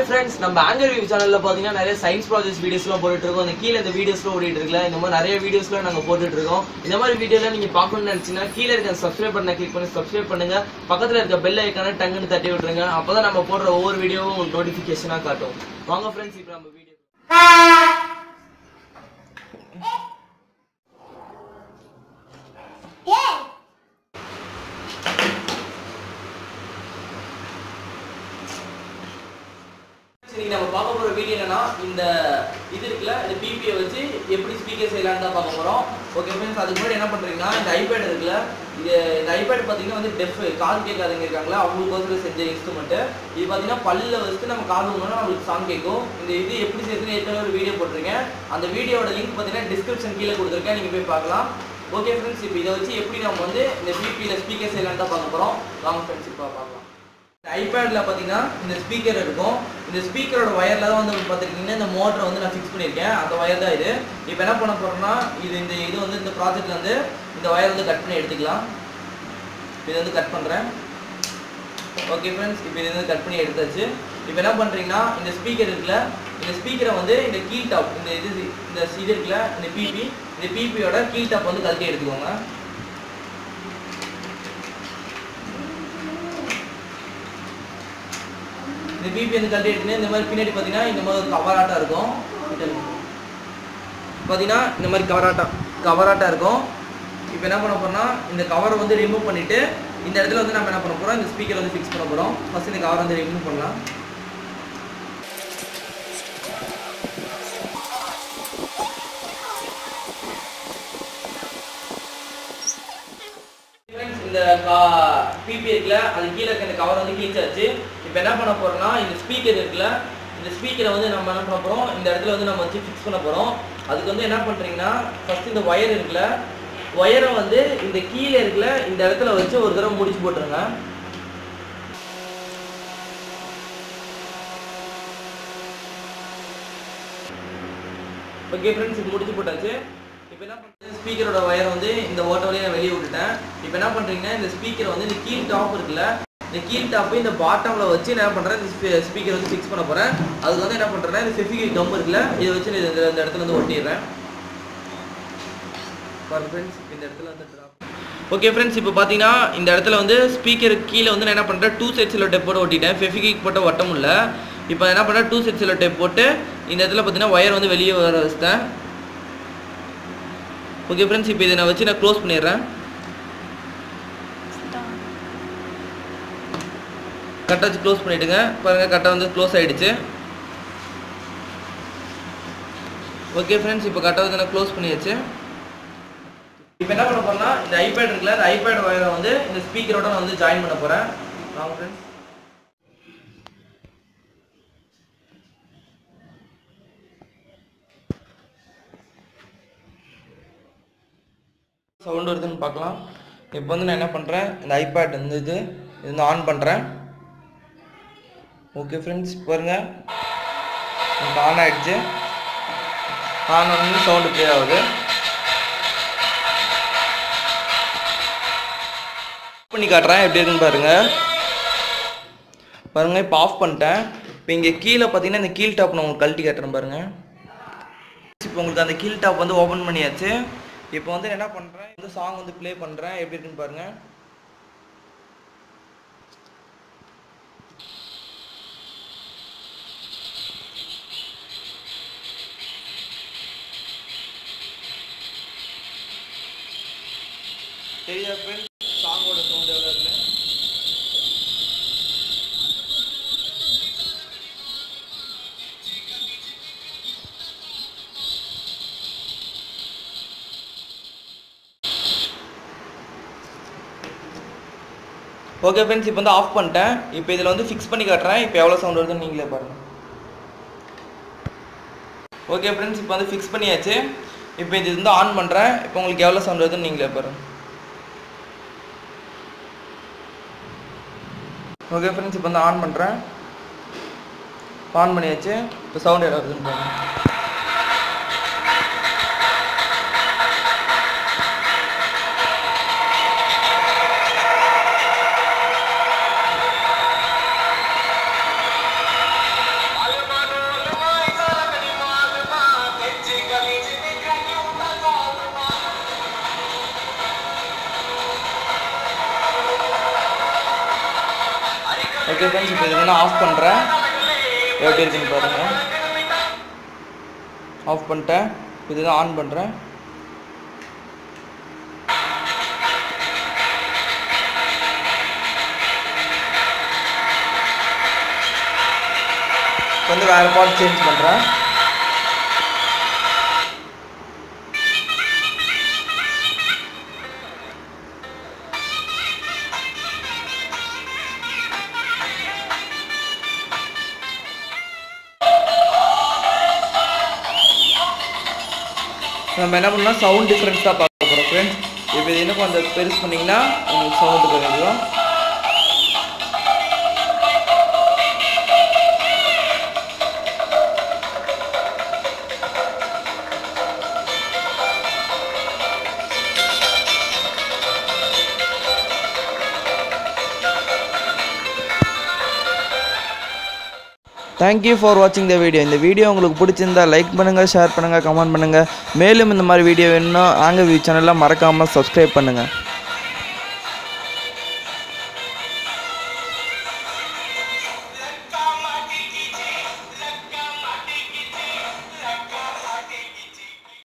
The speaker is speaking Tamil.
ஃப்ரெண்ட்ஸ் நம்ம ஆங்கர் வியூ சேனல்ல பாத்தீங்கன்னா நிறைய சயின்ஸ் ப்ராஜெக்ட்ஸ் வீடியோஸ்லாம் போட்டுட்டு இருக்கோம் அந்த கீழே இந்த வீடியோஸ்லாம் ஓடிட்டு இருக்குல்ல இந்த மாதிரி நிறைய வீடியோஸ்லாம் நாங்க போட்டுட்டு இருக்கோம் இந்த மாதிரி வீடியோலாம் நீங்க பார்க்கணும்னு நினைச்சீங்கன்னா கீழே இருக்க சப்ஸ்கிரைப் பண்ண கிளிக் பண்ணி சப்ஸ்கிரைப் பண்ணுங்க பக்கத்துல இருக்க பெல் ஐக்கான டங்குன்னு தட்டி விட்டுருங்க அப்பதான் நம்ம போடுற ஒவ்வொரு வீடியோவும் உங்களுக்கு நோட்டிபிகேஷனா காட்டும் வாங்க ஃப்ரெண்ட்ஸ் இப்போ நம்ம வீடியோ இன்னைக்கு நம்ம பார்க்க போற வீடியோ என்னன்னா இந்த இது இருக்குல்ல இந்த பிபியை வச்சு எப்படி ஸ்பீக்கர் செய்யலாம்னு தான் பார்க்க போறோம் ஓகே ஃப்ரெண்ட்ஸ் அதுக்கு முன்னாடி என்ன பண்றீங்கன்னா இந்த ஐபேட் இருக்குல்ல இது இந்த ஐபேட் பார்த்தீங்கன்னா வந்து டெஃப் காது கேட்காதவங்க இருக்காங்களா அவங்களுக்கோசரம் செஞ்ச இன்ஸ்ட்ருமெண்ட் இது பார்த்தீங்கன்னா பல்லில் வச்சுட்டு நம்ம காது ஊனோம்னா நம்மளுக்கு சாங் கேட்கும் இந்த இது எப்படி செய்யுதுன்னு ஏற்கனவே ஒரு வீடியோ போட்டிருக்கேன் அந்த வீடியோட லிங்க் பார்த்தீங்கன்னா டிஸ்கிரிப்ஷன் கீழே கொடுத்துருக்கேன் நீங்க போய் பார்க்கலாம் ஓகே ஃப்ரெண்ட்ஸ் இப்போ இதை வச்சு எப்படி நம்ம வந்து இந்த பிபியில் ஸ்பீக்கர் செய்யலாம்னு தான் பார்க்க போறோம் வாங்க ஃப்ரெண்ட்ஸ் இப்போ பார்க்கலாம் ஐபேடில் பார்த்தீங்கன்னா இந்த ஸ்பீக்கர் இருக்கும் இந்த ஸ்பீக்கரோட ஒயரில் தான் வந்து பார்த்துக்கிட்டிங்கன்னா இந்த மோட்டரை வந்து நான் ஃபிக்ஸ் பண்ணியிருக்கேன் அந்த ஒயர் தான் இது இப்போ என்ன பண்ண போகிறோம்னா இது இந்த இது வந்து இந்த ப்ராஜெக்ட்ல வந்து இந்த ஒயர் வந்து கட் பண்ணி எடுத்துக்கலாம் இது வந்து கட் பண்ணுறேன் ஓகே ஃப்ரெண்ட்ஸ் இப்போ இது வந்து கட் பண்ணி எடுத்தாச்சு இப்போ என்ன பண்ணுறீங்கன்னா இந்த ஸ்பீக்கர் இருக்குல்ல இந்த ஸ்பீக்கரை வந்து இந்த கீழ் டாப் இந்த இது இந்த இது இருக்குல்ல இந்த பிபி இந்த பிபியோட கீழ் டாப் வந்து கழட்டி எடுத்துக்கோங்க இந்த பிபி வந்து கழட்டி எடுத்துன்னு இந்த மாதிரி பின்னாடி பார்த்தீங்கன்னா இந்த மாதிரி கவராட்டா இருக்கும் பார்த்தீங்கன்னா இந்த மாதிரி கவராட்டா கவராட்டா இருக்கும் இப்போ என்ன பண்ண போறோம்னா இந்த கவரை வந்து ரிமூவ் பண்ணிட்டு இந்த இடத்துல வந்து நம்ம என்ன பண்ண போறோம் இந்த ஸ்பீக்கர் வந்து ஃபிக்ஸ் பண்ண போறோம் ஃபர்ஸ்ட் இந்த கவரை வந்து ரிமூவ் பண்ணலாம் Friends, இந்த பிபி இருக்குல்ல அது கீழே இருக்க இந்த கவர் வந்து கிழிச்சாச்சு இப்போ என்ன பண்ண போறோம்னா இந்த ஸ்பீக்கர் இருக்குல்ல இந்த ஸ்பீக்கரை வந்து நம்ம என்ன பண்ண போறோம் இந்த இடத்துல வந்து நம்ம வச்சு ஃபிக்ஸ் பண்ண போறோம் அதுக்கு வந்து என்ன பண்றீங்கன்னா ஃபர்ஸ்ட் இந்த ஒயர் இருக்குல்ல ஒயரை வந்து இந்த கீழே இருக்குல்ல இந்த இடத்துல வச்சு ஒரு தடவை முடிச்சு போட்டுருங்க ஓகே ஃப்ரெண்ட்ஸ் இது முடிச்சு போட்டாச்சு இப்போ என்ன பண்ணுறது ஸ்பீக்கரோட ஒயர் வந்து இந்த ஓட்ட வழியை நான் வெளியே விட்டுட்டேன் இப்போ என்ன பண்ணுறீங்கன்னா இந்த ஸ்பீக்கர் வந்து இந்த கீழ் டாப் இருக்குல்ல இந்த கீழ் டாப்பு இந்த பாட்டமில் வச்சு என்ன பண்ணுறேன் இந்த ஸ்பீக்கர் வந்து ஃபிக்ஸ் பண்ண போகிறேன் அதுக்கு வந்து என்ன பண்ணுறேன்னா இந்த ஃபெஃபிகி கம் இருக்குல்ல இதை வச்சு நான் இந்த இந்த இடத்துல வந்து ஒட்டிடுறேன் பாருங்க ஃப்ரெண்ட்ஸ் இந்த இடத்துல வந்து ட்ராப் ஓகே ஃப்ரெண்ட்ஸ் இப்போ பார்த்தீங்கன்னா இந்த இடத்துல வந்து ஸ்பீக்கருக்கு கீழே வந்து நான் என்ன பண்ணுறேன் டூ செட் சிலோ டேப் போட்டு ஒட்டிட்டேன் ஃபெஃபிகிக் போட்ட ஒட்ட முடியல இப்போ என்ன பண்ணுறேன் டூ செட் சிலோ டேப் போட்டு இந்த இடத்துல பார்த்தீங்கன்னா ஒயர் வந்து வெளியே வர வச்சுட்டேன் ஓகே ஃப்ரெண்ட்ஸ் இப்போ இதை நான் வச்சு நான் க்ளோஸ் பண்ணிடுறேன் கரெக்டாக வச்சு க்ளோஸ் பண்ணிவிடுங்க பாருங்கள் கரெக்டாக வந்து க்ளோஸ் ஆகிடுச்சு ஓகே ஃப்ரெண்ட்ஸ் இப்போ கரெக்டாக வந்து நான் க்ளோஸ் பண்ணியாச்சு இப்போ என்ன பண்ண போறேன்னா இந்த ஐபேட் இருக்குல்ல இந்த ஐபேட் ஒயரை வந்து இந்த ஸ்பீக்கரோட நான் வந்து ஜாயின் பண்ண போகிறேன் வாங்க ஃப்ரெண்ட்ஸ் சவுண்ட் வருதுன்னு பார்க்கலாம் இப்போ வந்து நான் என்ன பண்ணுறேன் இந்த ஐபேட் வந்து இது இது வந்து ஆன் பண்ணுறேன் ஓகே ஃப்ரெண்ட்ஸ் பாருங்க இப்போ ஆன் ஆயிடுச்சு ஆன் ஆனு சவுண்டு ப்ளே ஆகுது ஆஃப் பண்ணி காட்டுறேன் எப்படி இருக்குன்னு பாருங்க பாருங்க இப்போ ஆஃப் பண்ணிட்டேன் இப்போ இங்கே கீழே பார்த்தீங்கன்னா இந்த கீழ் டாப் நான் உங்களுக்கு கழட்டி காட்டுறேன் பாருங்க இப்போ உங்களுக்கு அந்த கீழ் டாப் வந்து ஓப்பன் பண்ணியாச்சு இப்போ வந்து என்ன பண்ணுறேன் இந்த சாங் வந்து ப்ளே பண்ணுறேன் எப்படி இருக்குன்னு பாருங்க தெரியுதா ஃப்ரெண்ட்ஸ் சாங்கோட சவுண்ட் எவ்வளோ இருக்குன்னு ஓகே ஃப்ரெண்ட்ஸ் இப்போ வந்து ஆஃப் பண்ணிட்டேன் இப்போ இதில் வந்து ஃபிக்ஸ் பண்ணி காட்டுறேன் இப்போ எவ்வளோ சவுண்ட் வருதுன்னு நீங்களே பாருங்கள் ஓகே ஃப்ரெண்ட்ஸ் இப்போ வந்து ஃபிக்ஸ் பண்ணியாச்சு இப்போ இது வந்து ஆன் பண்ணுறேன் இப்போ உங்களுக்கு எவ்வளோ சவுண்ட் வருதுன்னு நீங்களே பாருங்கள் ஓகே ஃப்ரெண்ட்ஸ் இப்போ வந்து ஆன் பண்ணுறேன் ஆன் பண்ணியாச்சு இப்போ சவுண்ட் எவ்வளோ வருதுன்னு பாருங்கள் ஓகே ஃப்ரெண்ட்ஸ் இப்போ இது நான் ஆஃப் பண்ணுறேன் எப்படி இருக்குன்னு பாருங்கள் ஆஃப் பண்ணிட்டேன் இதுதான் ஆன் பண்ணுறேன் இப்போ வந்து வேறு பார்ட் சேஞ்ச் பண்ணுறேன் நம்ம என்ன பண்ணலாம் சவுண்ட் டிஃப்ரென்ஸ் தான் பார்க்க போகிறோம் ஃப்ரெண்ட்ஸ் இப்போ இது இன்னும் கொஞ்சம் பெருசு பண்ணிங்கன்னா உங்களுக்கு சவுண்டு குறைஞ்சிடும் தேங்க்யூ ஃபார் வாட்சிங் த வீடியோ இந்த வீடியோ உங்களுக்கு பிடிச்சிருந்தா லைக் பண்ணுங்கள் ஷேர் பண்ணுங்கள் கமெண்ட் பண்ணுங்கள் மேலும் இந்த மாதிரி வீடியோ வேணும்னா ஆங்க வியூ சேனலில் மறக்காமல் சப்ஸ்கிரைப் பண்ணுங்கள்